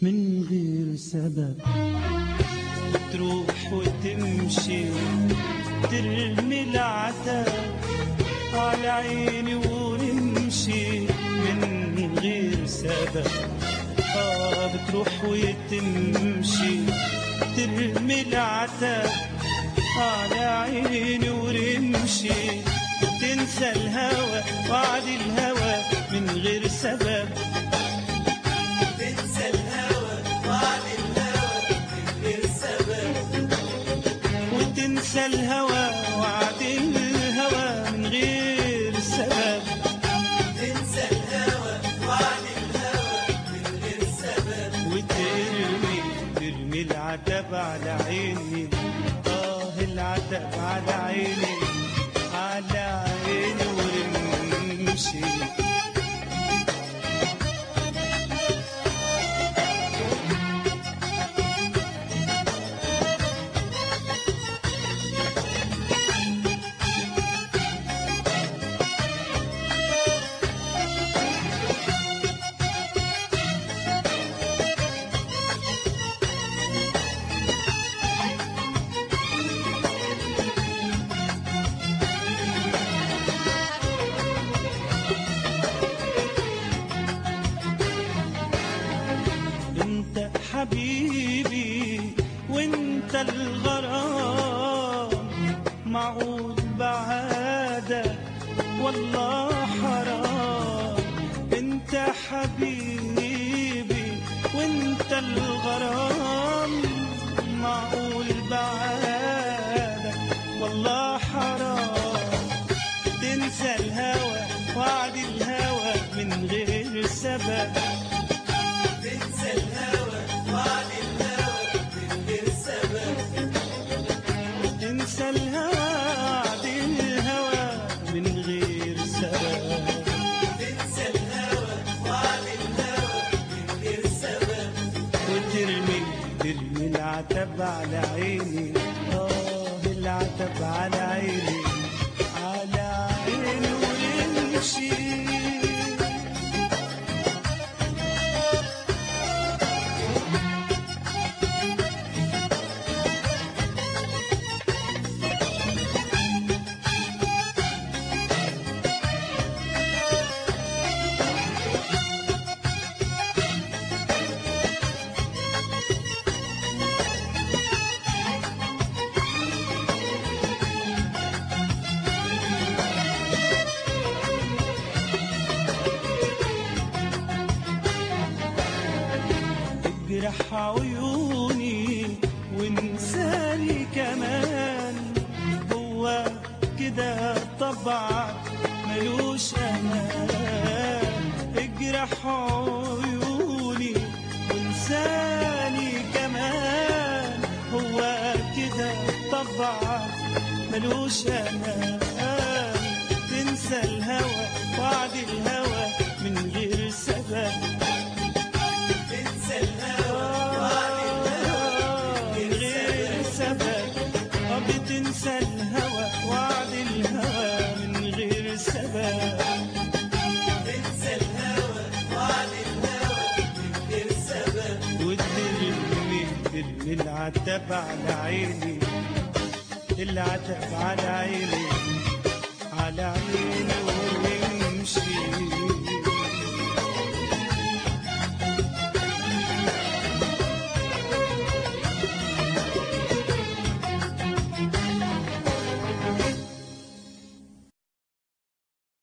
من غير سبب تروح وتمشي ترمي العتاب على عيني ونمشي من غير سبب آه بتروح وتمشي ترمي العتاب على عيني ورمشي تنسى الهوى وعد الهوى من غير سبب تنسى الهوى وعد الهوى من غير سبب وتنسى الهوى وعد الهوى من غير سبب تنسى الهوى وعد الهوى من غير سبب وترمي ترمي العتب على عيني اه العتب على عيني على عيني ورمشي انت حبيبي وانت الغرام معود بعادك والله حرام انت حبيبي وانت الغرام معقول بعادك والله حرام تنسى الهوى وعد الهوى من غير سبب تنسى الهوى وعد الهوى من غير سبب تنسى الهوى وعد الهوى من غير سبب تنسى الهوى وعد الهوى من غير سبب وترمي ترمي العتب على عيني اه العتب على عيني على عيني ويمشي اجرح عيوني وانساني كمان هو كده طبع ملوش امان اجرح عيوني وانساني كمان هو كده طبع ملوش امان تنسى الهوى وعد الهوى من غير سبب تنسى الهوى وعد الهوى من غير سبب آه بتنسى الهوى وعد الهوى من غير سبب تنسى الهوى وعد الهوى من غير سبب وترمي ترمي العتب على عيني العتب على عيني على عيني